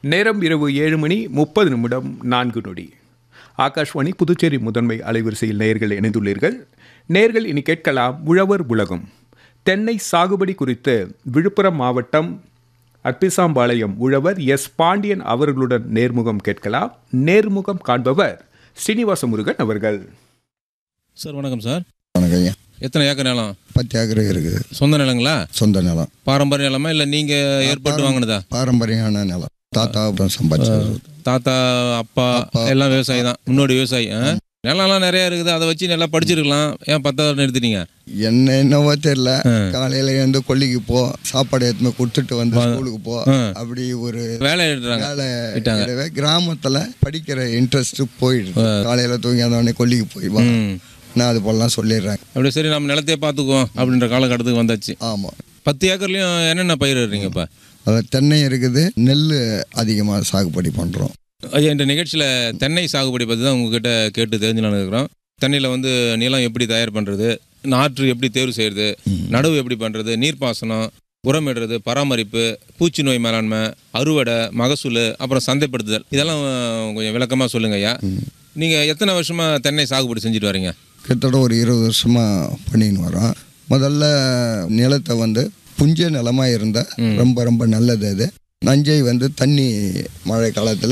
நேரம் இரவு ஏழு மணி முப்பது நிமிடம் நான்கு நொடி ஆகாஷ்வாணி புதுச்சேரி முதன்மை அலைவரிசையில் நேயர்கள் இணைந்துள்ளீர்கள் நேர்கள் இனி கேட்கலாம் உழவர் உலகம் தென்னை சாகுபடி குறித்து விழுப்புரம் மாவட்டம் அற்பிசாம்பாளையம் உழவர் எஸ் பாண்டியன் அவர்களுடன் நேர்முகம் கேட்கலாம் நேர்முகம் காண்பவர் ஸ்ரீனிவாச முருகன் அவர்கள் சார் வணக்கம் சார் வணக்கம் ஐயா எத்தனை ஏக்கர் நிலம் பத்து ஏக்கர் இருக்குது சொந்த நிலங்களா சொந்த நிலம் பாரம்பரிய நிலமா இல்லை நீங்கள் ஏற்பட்டு வாங்கினதா பாரம்பரியமான நிலம் தாத்தா அப்புறம் சம்பாதிச்சது தாத்தா அப்பா எல்லாம் விவசாயி தான் முன்னோடி விவசாயி ஆ? நிலம்லாம் நிறைய இருக்குது அதை வச்சு நல்லா படிச்சிருக்கலாம் ஏன் பத்தாவது நிறுத்திட்டீங்க என்ன என்னவோ தெரியல ஆ. காலையில எழுந்து கொல்லிக்கு போ சாப்பாடு எடுத்துமே கொடுத்துட்டு வந்து ஸ்கூலுக்கு போ ஆ. அப்படி ஒரு வேலை எடுத்துறாங்க வேலை விட்டாங்க. இடவே கிராமத்துல படிக்கிற இன்ட்ரெஸ்ட் போயிடுது காலையில தூங்கி அந்த உடனே கொல்லிக்கு போயிடுவான் ம் நான் அது போலலாம் சொல்லிடுறேன் அப்படியே சரி நம்ம நிலத்தையே பார்த்துக்குவோம் அப்படின்ற காலகட்டத்துக்கு வந்தாச்சு ஆமா பத்து ஏக்கர்லையும் என்னென்ன பயிரிடுறீங்க இப்போ அது தென்னை இருக்குது நெல் அதிகமாக சாகுபடி பண்றோம் ஐயா இந்த நிகழ்ச்சியில் தென்னை சாகுபடி பற்றி தான் உங்ககிட்ட கேட்டு தெரிஞ்சுலான்னு இருக்கிறோம் தென்னையில் வந்து நிலம் எப்படி தயார் பண்ணுறது நாற்று எப்படி தேர்வு செய்கிறது நடவு எப்படி பண்ணுறது நீர்ப்பாசனம் உரமிடுறது பராமரிப்பு பூச்சி நோய் மேலாண்மை அறுவடை மகசூல் அப்புறம் சந்தைப்படுத்துதல் இதெல்லாம் அஹ், கொஞ்சம் விளக்கமாக சொல்லுங்க ஐயா நீங்கள் எத்தனை வருஷமாக தென்னை சாகுபடி செஞ்சுட்டு வரீங்க கிட்டத்தட்ட ஒரு இருபது வருஷமா பண்ணின்னு வரோம் முதல்ல நிலத்தை வந்து புஞ்ச நிலமா இருந்தா ரொம்ப ரொம்ப நல்லது அது நஞ்சை வந்து தண்ணி மழை காலத்தில்